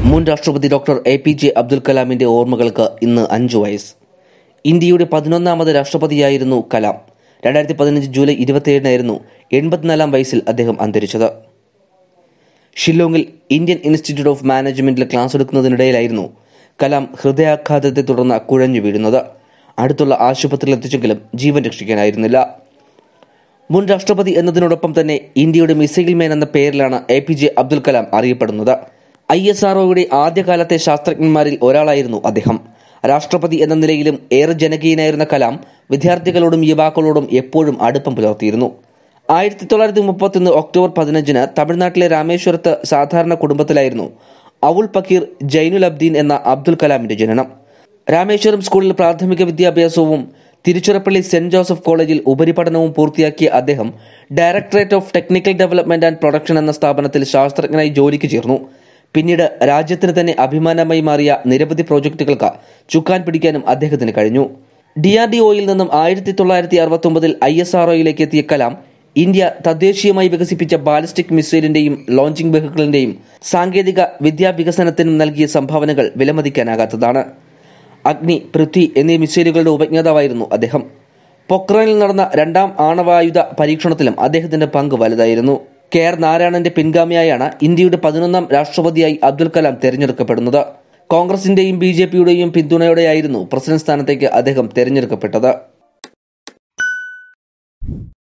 മുൻ രാഷ്ട്രപതി doctor A P J Abdul കലാമിന്റെ ഓർമ്മകൾക്ക് ഇന്ന് അഞ്ചു വയസ്സ് ഇന്ത്യയുടെ പതിനൊന്നാമത് രാഷ്ട്രപതിയായിരുന്നു കലാം രണ്ടായിരത്തി പതിനഞ്ച് ജൂലൈ ഇരുപത്തിയേഴിനായിരുന്നു എൺപത്തിനാലാം വയസ്സിൽ അദ്ദേഹം അന്തരിച്ചത് ഷില്ലോങ്ങിൽ ഇന്ത്യൻ ഇൻസ്റ്റിറ്റ്യൂട്ട് ഓഫ് മാനേജ്മെന്റിൽ ക്ലാസ് എടുക്കുന്നതിനിടയിലായിരുന്നു കലാം ഹൃദയാഘാതത്തെ തുടർന്ന് കുഴഞ്ഞു വീഴുന്നത് അടുത്തുള്ള ആശുപത്രിയിൽ എത്തിച്ചെങ്കിലും ജീവൻ രക്ഷിക്കാനായിരുന്നില്ല മുൻ രാഷ്ട്രപതി എന്നതിനോടൊപ്പം തന്നെ ഇന്ത്യയുടെ മിസൈൽ മാൻ എന്ന പേരിലാണ് A P J Abdul Kalam അറിയപ്പെടുന്നത് ഐ എസ് ആർഒയുടെ ആദ്യകാലത്തെ ശാസ്ത്രജ്ഞന്മാരിൽ ഒരാളായിരുന്നു അദ്ദേഹം രാഷ്ട്രപതി എന്ന നിലയിലും ഏറെ ജനകീയനായിരുന്ന കലാം വിദ്യാർത്ഥികളോടും യുവാക്കളോടും എപ്പോഴും അടുപ്പം പുലർത്തിയിരുന്നു ആയിരത്തി തൊള്ളായിരത്തി മുപ്പത്തൊന്ന് ഒക്ടോബർ പതിനഞ്ചിന് തമിഴ്നാട്ടിലെ രാമേശ്വരത്ത് സാധാരണ കുടുംബത്തിലായിരുന്നു അവുൾ പക്കീർ ജൈനുൽ അബ്ദീൻ എന്ന അബ്ദുൽ കലാമിന്റെ ജനനം രാമേശ്വരം സ്കൂളിൽ പ്രാഥമിക വിദ്യാഭ്യാസവും തിരുച്ചിറപ്പള്ളി സെന്റ് ജോസഫ് കോളേജിൽ ഉപരിപഠനവും പൂർത്തിയാക്കിയ അദ്ദേഹം directorate of technical development and production എന്ന സ്ഥാപനത്തിൽ ശാസ്ത്രജ്ഞനായി ജോലിക്ക് ചേർന്നു പിന്നീട് രാജ്യത്തിന് തന്നെ അഭിമാനമായി മാറിയ നിരവധി പ്രോജക്റ്റുകൾക്ക് ചുക്കാൻ പിടിക്കാനും അദ്ദേഹത്തിന് കഴിഞ്ഞു ഡി ആർ ഡി ഒയിൽ നിന്നും ആയിരത്തി തൊള്ളായിരത്തി അറുപത്തി ഒമ്പതിൽ ഐ എസ് ആർ ഒയിലേക്ക് എത്തിയ കലാം ഇന്ത്യ തദ്ദേശീയമായി വികസിപ്പിച്ച ബാലിസ്റ്റിക് മിസൈലിന്റെയും ലോഞ്ചിംഗ് വെഹിക്കിളിന്റെയും സാങ്കേതിക വിദ്യാവികസനത്തിനും നൽകിയ സംഭാവനകൾ വിലമതിക്കാനാകാത്തതാണ് അഗ്നി പൃഥ്വി എന്നീ മിസൈലുകളുടെ ഉപജ്ഞാതാവായിരുന്നു അദ്ദേഹം പൊക്രാനിൽ നടന്ന രണ്ടാം ആണവായുധ പരീക്ഷണത്തിലും അദ്ദേഹത്തിന്റെ പങ്ക് വലുതായിരുന്നു കെ ആർ നാരായണന്റെ പിൻഗാമിയായാണ് ഇന്ത്യയുടെ പതിനൊന്നാം രാഷ്ട്രപതിയായി അബ്ദുൽ കലാം തെരഞ്ഞെടുക്കപ്പെടുന്നത് കോൺഗ്രസിന്റെയും ബി ജെ പിയുടെയും പിന്തുണയോടെയായിരുന്നു പ്രസിഡന്റ് സ്ഥാനത്തേക്ക് അദ്ദേഹം തെരഞ്ഞെടുക്കപ്പെട്ടത്